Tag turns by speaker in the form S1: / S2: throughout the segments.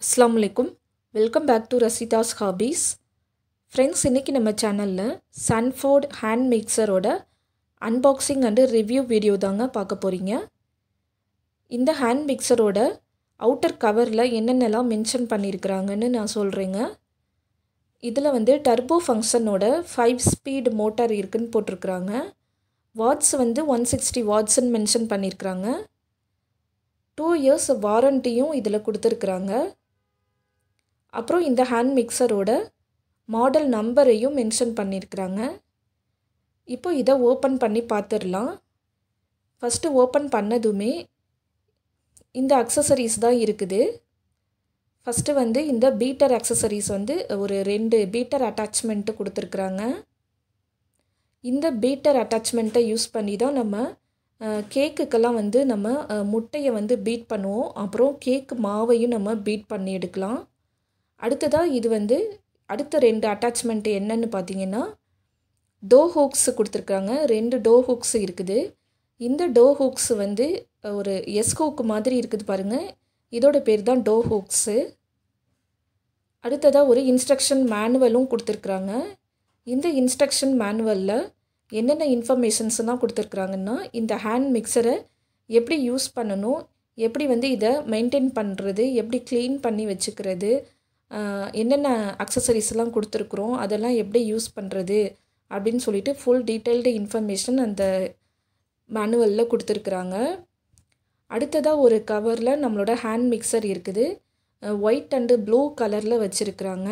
S1: அஸ்ஸலாமு அலைக்கும் welcome back to Rasitha's hobbies friends இன்றைக்கி நம்ம சேனலில் சன்ஃபோர்ட் ஹேண்ட் மிக்சரோட அன்பாக்சிங் அண்டு ரிவ்யூ வீடியோ தாங்க பார்க்க போகிறீங்க இந்த ஹேண்ட் மிக்சரோட அவுட்டர் கவரில் என்னென்னலாம் மென்ஷன் பண்ணியிருக்கிறாங்கன்னு நான் சொல்கிறேங்க இதில் வந்து டர்போ ஃபங்க்ஷனோட ஃபைவ் ஸ்பீடு மோட்டார் இருக்குன்னு போட்டிருக்கிறாங்க வாட்ஸ் வந்து ஒன் சிக்ஸ்டி வாட்ஸ்ன்னு மென்ஷன் பண்ணியிருக்கிறாங்க டூ இயர்ஸ் வாரண்ட்டியும் இதில் கொடுத்துருக்குறாங்க அப்புறம் இந்த ஹேண்ட் மிக்சரோட மாடல் நம்பரையும் மென்ஷன் பண்ணியிருக்கிறாங்க இப்போ இதை ஓப்பன் பண்ணி பார்த்துடலாம் ஃபஸ்ட்டு ஓப்பன் பண்ணதுமே இந்த அக்சசரிஸ் தான் இருக்குது ஃபஸ்ட்டு வந்து இந்த பீட்டர் அக்சசரிஸ் வந்து ஒரு ரெண்டு பீட்டர் அட்டாச்மெண்ட்டு கொடுத்துருக்குறாங்க இந்த பீட்டர் அட்டாச்மெண்ட்டை யூஸ் பண்ணி தான் நம்ம கேக்குக்கெல்லாம் வந்து நம்ம முட்டையை வந்து பீட் பண்ணுவோம் அப்புறம் கேக் மாவையும் நம்ம பீட் பண்ணி எடுக்கலாம் அடுத்ததாக இது வந்து அடுத்த ரெண்டு அட்டாச்மெண்ட் என்னன்னு பார்த்தீங்கன்னா டோ ஹூக்ஸ் கொடுத்துருக்காங்க ரெண்டு டோ ஹூக்ஸ் இருக்குது இந்த டோ ஹூக்ஸ் வந்து ஒரு எஸ் ஹூக் மாதிரி இருக்குது பாருங்கள் இதோட பேர் தான் டோ ஹூக்ஸு அடுத்ததாக ஒரு இன்ஸ்ட்ரக்ஷன் மேனுவலும் கொடுத்துருக்குறாங்க இந்த இன்ஸ்ட்ரக்ஷன் மேனுவலில் என்னென்ன இன்ஃபர்மேஷன்ஸ்லாம் கொடுத்துருக்குறாங்கன்னா இந்த ஹேண்ட் மிக்சரை எப்படி யூஸ் பண்ணணும் எப்படி வந்து இதை மெயின்டைன் பண்ணுறது எப்படி க்ளீன் பண்ணி வச்சுக்கிறது என்னென்ன அக்சசரிஸ்லாம் கொடுத்துருக்குறோம் அதெல்லாம் எப்படி யூஸ் பண்ணுறது அப்படின்னு சொல்லிட்டு ஃபுல் டீட்டெயில்டு இன்ஃபர்மேஷன் அந்த மேனுவலில் கொடுத்துருக்குறாங்க அடுத்ததாக ஒரு கவரில் நம்மளோட ஹேண்ட் மிக்சர் இருக்குது ஒயிட் அண்டு ப்ளூ கலரில் வச்சுருக்குறாங்க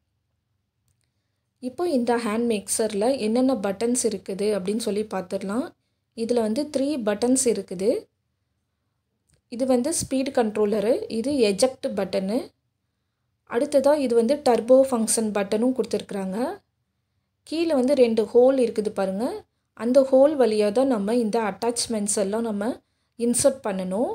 S1: இப்போ இந்த ஹேண்ட் மிக்சரில் என்னென்ன பட்டன்ஸ் இருக்குது அப்படின்னு சொல்லி பார்த்துடலாம் இதில் வந்து த்ரீ பட்டன்ஸ் இருக்குது இது வந்து ஸ்பீடு கண்ட்ரோலரு இது எஜெக்ட் பட்டனு அடுத்ததாக இது வந்து டர்போ ஃபங்க்ஷன் பட்டனும் கொடுத்துருக்குறாங்க கீழே வந்து ரெண்டு ஹோல் இருக்குது பாருங்கள் அந்த ஹோல் வழியாக தான் நம்ம இந்த அட்டாச்மெண்ட்ஸ் எல்லாம் நம்ம இன்சர்ட் பண்ணணும்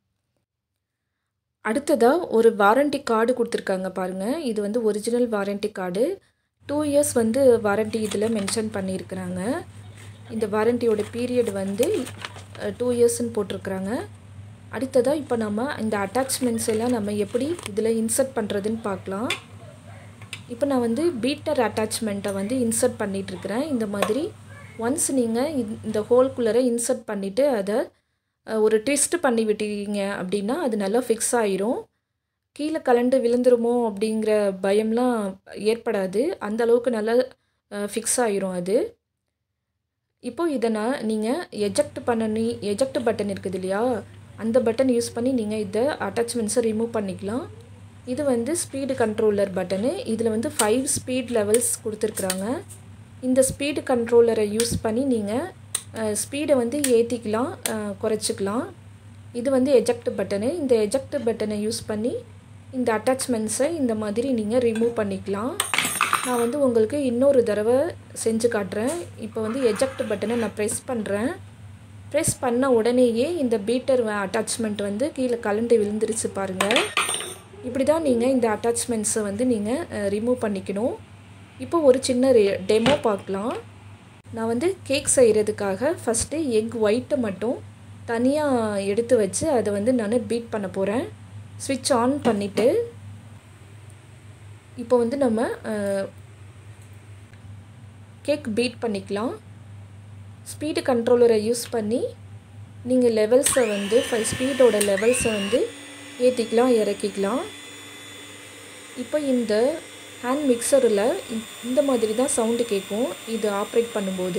S1: அடுத்ததாக ஒரு வாரண்டி கார்டு கொடுத்துருக்காங்க பாருங்கள் இது வந்து original warranty card two years வந்து வாரண்டி இதில் மென்ஷன் பண்ணியிருக்கிறாங்க இந்த வாரண்டியோட பீரியட் வந்து டூ இயர்ஸ்ன்னு போட்டிருக்குறாங்க அடுத்ததாக இப்போ நம்ம இந்த அட்டாச்மெண்ட்ஸ் எல்லாம் நம்ம எப்படி இதில் இன்சர்ட் பண்ணுறதுன்னு பார்க்கலாம் இப்போ நான் வந்து பீட்டர் அட்டாச்மெண்ட்டை வந்து இன்சர்ட் பண்ணிகிட்ருக்கிறேன் இந்த மாதிரி ஒன்ஸ் நீங்கள் இந்த ஹோல்குள்ளரை இன்சர்ட் பண்ணிவிட்டு அதை ஒரு ட்விஸ்ட் பண்ணி விட்டீங்க அப்படின்னா அது நல்லா ஃபிக்ஸ் ஆயிரும் கீழே கலண்டு விழுந்துருமோ அப்படிங்கிற பயம்லாம் ஏற்படாது அந்த அளவுக்கு நல்லா ஃபிக்ஸ் ஆயிரும் அது இப்போது இதை நான் நீங்கள் எஜெக்ட் பண்ணி எஜெக்ட் பட்டன் இருக்குது இல்லையா அந்த பட்டன் யூஸ் பண்ணி நீங்கள் இதை அட்டாச்மெண்ட்ஸை ரிமூவ் பண்ணிக்கலாம் இது வந்து ஸ்பீடு கண்ட்ரோலர் பட்டனு இதில் வந்து ஃபைவ் ஸ்பீட் லெவல்ஸ் கொடுத்துருக்குறாங்க இந்த ஸ்பீடு கண்ட்ரோலரை யூஸ் பண்ணி நீங்கள் ஸ்பீடை வந்து ஏற்றிக்கலாம் குறைச்சிக்கலாம் இது வந்து எஜெக்ட் பட்டனு இந்த எஜெக்ட் பட்டனை யூஸ் பண்ணி இந்த அட்டாச்மெண்ட்ஸை இந்த மாதிரி நீங்கள் ரிமூவ் பண்ணிக்கலாம் நான் வந்து உங்களுக்கு இன்னொரு தடவை செஞ்சு காட்டுறேன் இப்போ வந்து எஜெக்ட் பட்டனை நான் ப்ரெஸ் பண்ணுறேன் ப்ரெஸ் பண்ண உடனேயே இந்த பீட்டர் அட்டாச்மெண்ட் வந்து கீழே கலண்டு விழுந்துருச்சு பாருங்கள் இப்படி தான் நீங்கள் இந்த அட்டாச்மெண்ட்ஸை வந்து நீங்கள் ரிமூவ் பண்ணிக்கணும் இப்போ ஒரு சின்ன டெமோ பார்க்கலாம் நான் வந்து கேக் செய்கிறதுக்காக ஃபஸ்ட்டு எக் ஒயிட்டை மட்டும் தனியாக எடுத்து வச்சு அதை வந்து நான் பீட் பண்ண போகிறேன் ஸ்விட்ச் ஆன் பண்ணிவிட்டு இப்போ வந்து நம்ம கேக் பீட் பண்ணிக்கலாம் ஸ்பீடு கண்ட்ரோலரை யூஸ் பண்ணி நீங்கள் லெவல்ஸை வந்து ஃபைவ் ஸ்பீடோட லெவல்ஸை வந்து ஏற்றிக்கலாம் இறக்கிக்கலாம் இப்போ இந்த ஹேண்ட் மிக்சரில் இந்த மாதிரி தான் சவுண்டு கேட்கும் இது ஆப்ரேட் பண்ணும்போது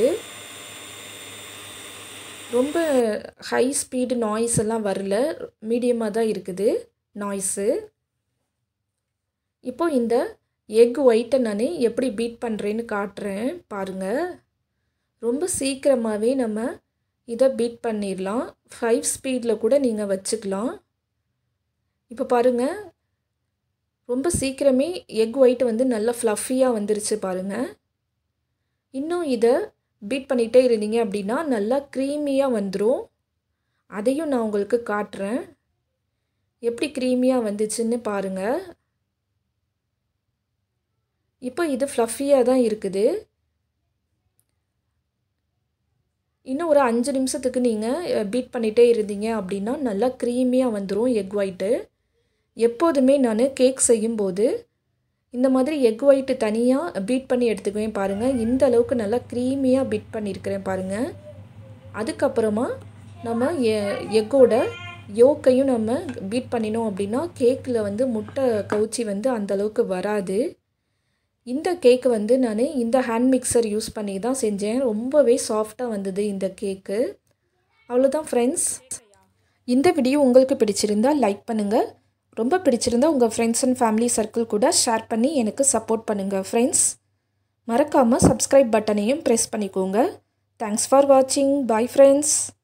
S1: ரொம்ப ஹை ஸ்பீடு நாய்ஸ் எல்லாம் வரல மீடியமாக தான் இருக்குது நாய்ஸு இப்போ இந்த எக் ஒயிட்டை நான் எப்படி பீட் பண்ணுறேன்னு காட்டுறேன் பாருங்கள் ரொம்ப சீக்கிரமாகவே நம்ம இதை பீட் பண்ணிடலாம் ஃபைவ் ஸ்பீடில் கூட நீங்கள் வச்சுக்கலாம் இப்போ பாருங்கள் ரொம்ப சீக்கிரமே எக் ஒயிட் வந்து நல்லா ஃப்ளஃபியாக வந்துருச்சு பாருங்கள் இன்னும் இதை பீட் பண்ணிகிட்டே இருந்தீங்க அப்படின்னா நல்லா க்ரீமியாக வந்துடும் அதையும் நான் உங்களுக்கு காட்டுறேன் எப்படி க்ரீமியாக வந்துச்சுன்னு பாருங்கள் இப்போ இது ஃப்ளஃபியாக தான் இருக்குது இன்னும் ஒரு அஞ்சு நிமிஷத்துக்கு நீங்கள் பீட் பண்ணிகிட்டே இருந்தீங்க அப்படின்னா நல்லா க்ரீமியாக வந்துடும் எக் ஒயிட்டு எப்போதுமே நான் கேக் செய்யும்போது இந்த மாதிரி எக் ஒயிட்டு தனியாக பீட் பண்ணி எடுத்துக்குவேன் பாருங்கள் இந்த அளவுக்கு நல்லா க்ரீமியாக பீட் பண்ணியிருக்கிறேன் பாருங்கள் அதுக்கப்புறமா நம்ம எக்கோட யோக்கையும் நம்ம பீட் பண்ணினோம் அப்படின்னா கேக்கில் வந்து முட்டை கவுச்சி வந்து அந்தளவுக்கு வராது இந்த கேக்கு வந்து நான் இந்த ஹேண்ட் மிக்சர் யூஸ் பண்ணி தான் செஞ்சேன் ரொம்பவே சாஃப்டாக வந்தது இந்த கேக்கு அவ்வளோதான் ஃப்ரெண்ட்ஸ் இந்த வீடியோ உங்களுக்கு பிடிச்சிருந்தா லைக் பண்ணுங்கள் ரொம்ப பிடிச்சிருந்தா உங்கள் ஃப்ரெண்ட்ஸ் அண்ட் ஃபேமிலி சர்க்கிள் கூட ஷேர் பண்ணி எனக்கு சப்போர்ட் பண்ணுங்கள் ஃப்ரெண்ட்ஸ் மறக்காமல் சப்ஸ்கிரைப் பட்டனையும் ப்ரெஸ் பண்ணிக்கோங்க தேங்க்ஸ் ஃபார் வாட்சிங் பாய் ஃப்ரெண்ட்ஸ்